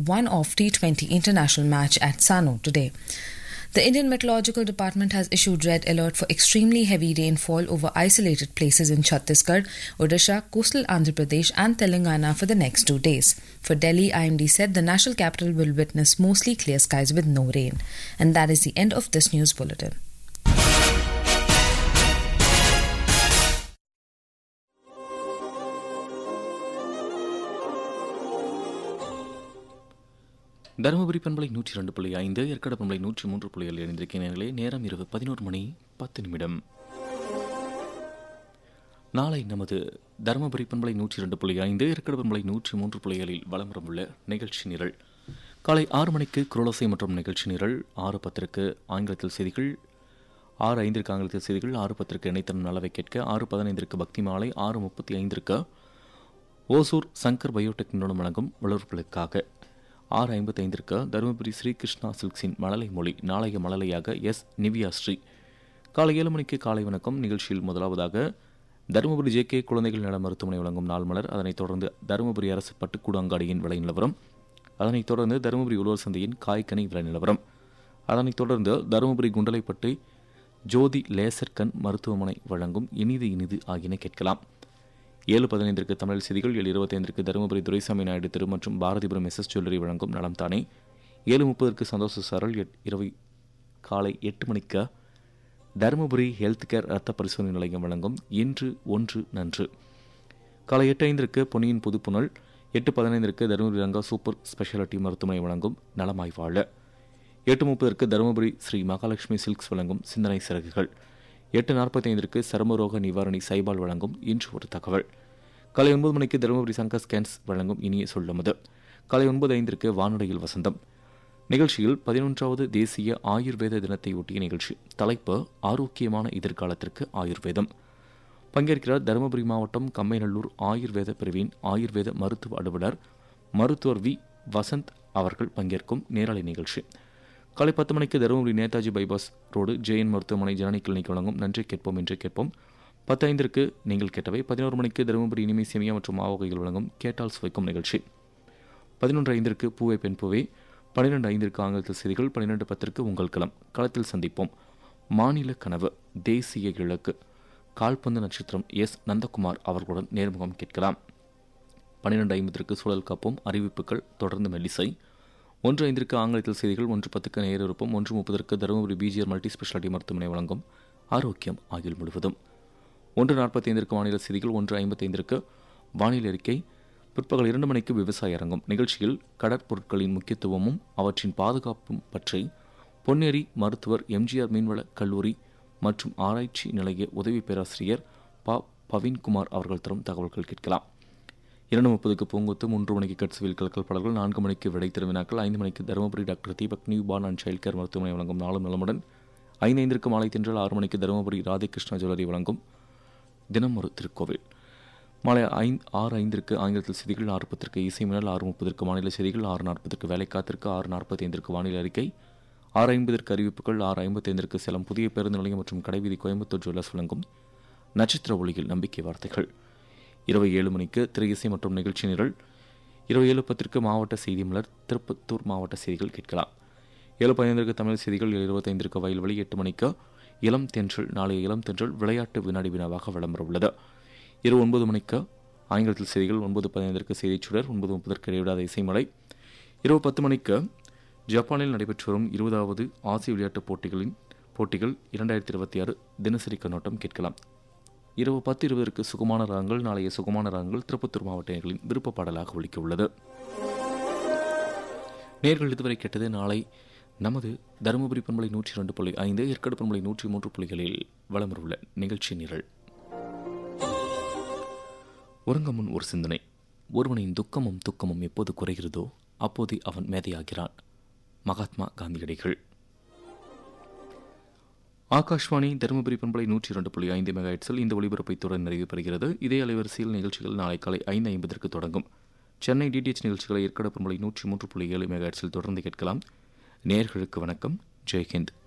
one off T20 international match at Sano today. The Indian Meteorological Department has issued red alert for extremely heavy rainfall over isolated places in Chhattisgarh, Odisha, coastal Andhra Pradesh, and Telangana for the next two days. For Delhi, IMD said the national capital will witness mostly clear skies with no rain. And that is the end of this news bulletin. Dharmapuri பண்பலை நூற்றி ரெண்டு புள்ளி ஐந்து ஏற்காடு பண்பலை நூற்றி மூன்று புள்ளிகள் இணைந்திருக்கிறீர்களே நேரம் இரவு பதினோரு மணி பத்து நிமிடம் நாளை நமது தருமபுரி பண்பலை நூற்றி ரெண்டு புள்ளி ஐந்து ஏற்காடு பண்பலை நூற்றி மூன்று புள்ளிகளில் வலம் வரவுள்ள நிகழ்ச்சி நிரல் காலை ஆறு மணிக்கு குரோலசை மற்றும் நிகழ்ச்சி நிரல் ஆறு பத்திற்கு ஆங்கிலத்தில் செய்திகள் ஆறு ஐந்திற்கு ஆங்கிலத்தில் செய்திகள் ஆறு பத்திற்கு இணைத்தனம் நலவை கேட்க ஆறு பதினைந்திற்கு பக்தி மாலை ஆறு முப்பத்தி ஐந்திற்கு ஓசூர் சங்கர் பயோடெக் நிறுவனம் வழங்கும் வளர்களுக்காக ஆறு ஐம்பத்தைந்திற்கு தருமபுரி ஸ்ரீகிருஷ்ணா சில்க்ஸின் மழலை மொழி நாளைய மழலையாக எஸ் நிவ்யா ஸ்ரீ காலை ஏழு மணிக்கு காலை வணக்கம் நிகழ்ச்சியில் முதலாவதாக தருமபுரி ஜே கே குழந்தைகள் நல மருத்துவமனை வழங்கும் நாள் மலர் அதனைத் தொடர்ந்து தருமபுரி அரசு பட்டுக்கூடு அங்காடியின் விலை நிலவரம் அதனைத் தொடர்ந்து தருமபுரி உழவர் சந்தையின் காய்கனி விலை நிலவரம் அதனைத் தொடர்ந்து தருமபுரி குண்டலைப்பட்டு ஜோதி லேசர் கண் மருத்துவமனை வழங்கும் இனிது இனிது ஆகியன கேட்கலாம் ஏழு பதினைந்திற்கு தமிழ் செய்திகள் ஏழு இருபத்தைந்திற்கு தருமபுரி துரைசாமி நாயுடு திரு மற்றும் பாரதிபுரம் எஸ் எஸ் ஜுவல்லரி வழங்கும் நலம் தானே ஏழு முப்பதற்கு சந்தோஷ சரல் எட் இரவு காலை எட்டு மணிக்கு தருமபுரி ஹெல்த் கேர் ரத்த பரிசோதனை நிலையம் வழங்கும் இன்று ஒன்று நன்று காலை எட்டு ஐந்திற்கு பொன்னியின் புதுப்புணல் எட்டு பதினைந்திற்கு தருமபுரி ரங்கா சூப்பர் ஸ்பெஷாலிட்டி மருத்துவமனை வழங்கும் நலமாய் வாழ எட்டு முப்பதற்கு தருமபுரி ஸ்ரீ மகாலட்சுமி சில்க்ஸ் வழங்கும் சிந்தனை சிறகுகள் எட்டு நாற்பத்தி ஐந்திற்கு சருமரோக நிவாரணி சைபால் வழங்கும் இன்று ஒரு தகவல் காலை ஒன்பது மணிக்கு தருமபுரி சங்கர் ஸ்கேன்ஸ் வழங்கும் இனிய சொல்லமுது காலை ஒன்பது ஐந்திற்கு வானொலியில் வசந்தம் நிகழ்ச்சியில் பதினொன்றாவது தேசிய ஆயுர்வேத தினத்தை ஒட்டிய நிகழ்ச்சி தலைப்பு ஆரோக்கியமான எதிர்காலத்திற்கு ஆயுர்வேதம் பங்கேற்கிறார் தருமபுரி மாவட்டம் கம்மைநல்லூர் ஆயுர்வேத பிரிவின் ஆயுர்வேத மருத்துவ அலுவலர் மருத்துவர் வி வசந்த் அவர்கள் பங்கேற்கும் நேரலை நிகழ்ச்சி காலை பத்து மணிக்கு தருமபுரி நேதாஜி பைபாஸ் ரோடு ஜெயன் மருத்துவமனை ஜனனி கிளினிக் வழங்கும் நன்றி கேட்போம் என்று கேட்போம் பத்து ஐந்திற்கு நீங்கள் கேட்டவை பதினோரு மணிக்கு தருமபுரி இனிமை சேமியா மற்றும் மாவகைகள் வழங்கும் கேட்டால் சுவைக்கும் நிகழ்ச்சி பதினொன்று ஐந்திற்கு பூவை பெண் பூவை பன்னிரெண்டு ஐந்திற்கு ஆங்கிலத்தில் செய்திகள் பன்னிரெண்டு பத்திற்கு உங்கள் களம் களத்தில் சந்திப்போம் மாநில கனவு தேசிய இலக்கு கால்பந்து நட்சத்திரம் எஸ் நந்தகுமார் அவர்களுடன் நேர்முகம் கேட்கலாம் பன்னிரெண்டு ஐம்பத்திற்கு சூழல் காப்போம் அறிவிப்புகள் தொடர்ந்து மெல்லிசை ஒன்று ஐந்திற்கு ஆங்கிலத்தில் செய்திகள் ஒன்று பத்துக்கு நேர் இருப்போம் ஒன்று முப்பதற்கு தருமபுரி பிஜிஆர் மல்டி ஸ்பெஷாலிட்டி மருத்துவமனை வழங்கும் ஆரோக்கியம் ஆயுள் முழுவதும் ஒன்று நாற்பத்தி ஐந்திற்கு வானிலை செய்திகள் ஒன்று ஐம்பத்தைந்திற்கு வானிலை அறிக்கை பிற்பகல் இரண்டு மணிக்கு விவசாய அரங்கம் நிகழ்ச்சியில் கடற்பொருட்களின் முக்கியத்துவமும் அவற்றின் பாதுகாப்பும் பற்றி பொன்னேரி மருத்துவர் எம்ஜிஆர் மீன்வள கல்லூரி மற்றும் ஆராய்ச்சி நிலைய உதவி பேராசிரியர் ப பவீன்குமார் அவர்கள் தரும் தகவல்கள் கேட்கலாம் இரண்டு முப்பதுக்கு பூங்குத்து மூன்று மணிக்கு கட்சுவில் கலக்கல் பாடல்கள் நான்கு மணிக்கு விடை திருவினாக்கள் ஐந்து மணிக்கு Dharmapuri doctor Deepak newborn and child care மருத்துவமனை வழங்கும் நாளும் நலமுடன் ஐந்து ஐந்திற்கு மாலை தின்றல் ஆறு மணிக்கு தருமபுரி ராதிகிருஷ்ணா ஜுவல்லரி வழங்கும் தினம் ஒரு திருக்கோவில் மாலை ஐந்து ஆறு ஐந்திற்கு ஆங்கிலத்தில் செய்திகள் ஆறு பத்திற்கு இசை மின்னல் ஆறு முப்பதற்கு மாநில செய்திகள் ஆறு நாற்பதற்கு வேலைக்காத்திற்கு ஆறு நாற்பத்தி ஐந்திற்கு வானிலை அறிக்கை ஆறு ஐம்பதற்கு அறிவிப்புகள் ஆறு ஐம்பத்தைந்திற்கு சேலம் புதிய பேருந்து நிலையம் மற்றும் கடைவீதி கோயம்புத்தூர் ஜுவல்லர்ஸ் வழங்கும் நட்சத்திர ஒளியில் நம்பிக்கை வார்த்தைகள் இரவு ஏழு மணிக்கு திரை இசை மற்றும் நிகழ்ச்சி நிரல் இரவு ஏழு பத்திற்கு மாவட்ட செய்தி மலர் திருப்பத்தூர் மாவட்ட செய்திகள் கேட்கலாம் ஏழு பதினைந்திற்கு தமிழ் செய்திகள் ஏழு இருபத்தைந்திற்கு வயல்வெளி எட்டு மணிக்கு இளம் தென்றல் நாளைய இளம் தென்றல் விளையாட்டு வினாடி வினாவாக விளம்பர உள்ளது இரவு ஒன்பது மணிக்கு ஆங்கிலத்தில் செய்திகள் ஒன்பது பதினைந்திற்கு செய்திச் சுடர் ஒன்பது முப்பதற்கு இடைவிடாத இசைமலை இரவு பத்து மணிக்கு ஜப்பானில் நடைபெற்று வரும் இருபதாவது ஆசிய விளையாட்டுப் போட்டிகளின் போட்டிகள் இரண்டாயிரத்தி இருபத்தி ஆறு தினசரி கண்ணோட்டம் கேட்கலாம் இரவு பத்து இருபதற்கு சுகமான ராகங்கள் நாளைய சுகமான ராகங்கள் திருப்பத்தூர் மாவட்டங்களின் விருப்ப பாடலாக ஒழிக்க உள்ளது நேர்கள் இதுவரை கேட்டது நாளை நமது தருமபுரி பண்பலை நூற்றி இரண்டு புள்ளி ஐந்து ஏற்காடு பண்பலை நூற்றி மூன்று புள்ளிகளில் வளமருள்ள நிகழ்ச்சி நிரல் உறங்க முன் ஒரு சிந்தனை ஒருவனின் துக்கமும் துக்கமும் எப்போது குறைகிறதோ அப்போது அவன் மேதையாகிறான் மகாத்மா காந்தியடிகள் ஆகாஷ்வாணி தருமபுரி பண்பலை நூற்றி இரண்டு புள்ளி ஐந்து மெகாஹெட்ஸில் இந்த ஒளிபரப்பை தொடர் நிறைவு பெறுகிறது இதே அலைவரிசையில் நிகழ்ச்சிகள் நாளை காலை ஐந்து ஐம்பதற்கு தொடங்கும் சென்னை டிடிஎச் நிகழ்ச்சிகளை ஏற்காடு பண்பலை நூற்றி மூன்று புள்ளி ஏழு மெகாஹெட்ஸில் தொடர்ந்து கேட்கலாம் நேர்களுக்கு வணக்கம் ஜெய்ஹிந்த்